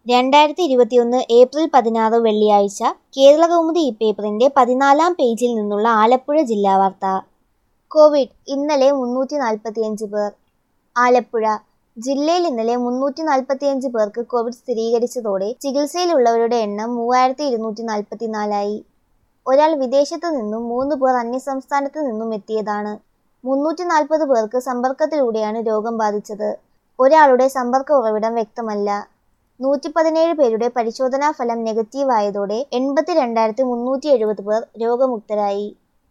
രണ്ടായിരത്തി ഇരുപത്തിയൊന്ന് ഏപ്രിൽ പതിനാറ് വെള്ളിയാഴ്ച കേരളകൗമുദി ഈ പേപ്പറിന്റെ പതിനാലാം പേജിൽ നിന്നുള്ള ആലപ്പുഴ ജില്ലാ വാർത്ത കോവിഡ് ഇന്നലെ മുന്നൂറ്റി നാൽപ്പത്തിയഞ്ച് പേർ ആലപ്പുഴ ജില്ലയിൽ ഇന്നലെ മുന്നൂറ്റി നാൽപ്പത്തിയഞ്ച് പേർക്ക് കോവിഡ് സ്ഥിരീകരിച്ചതോടെ ചികിത്സയിലുള്ളവരുടെ എണ്ണം മൂവായിരത്തി ഇരുന്നൂറ്റി നാൽപ്പത്തിനാലായി ഒരാൾ വിദേശത്തു നിന്നും മൂന്ന് പേർ അന്യസംസ്ഥാനത്ത് നിന്നും എത്തിയതാണ് മുന്നൂറ്റി നാൽപ്പത് പേർക്ക് സമ്പർക്കത്തിലൂടെയാണ് രോഗം ബാധിച്ചത് ഒരാളുടെ സമ്പർക്ക ഉറവിടം വ്യക്തമല്ല നൂറ്റി പതിനേഴ് പേരുടെ പരിശോധനാ ഫലം നെഗറ്റീവ് ആയതോടെ എൺപത്തി രണ്ടായിരത്തി മുന്നൂറ്റി എഴുപത് പേർ രോഗമുക്തരായി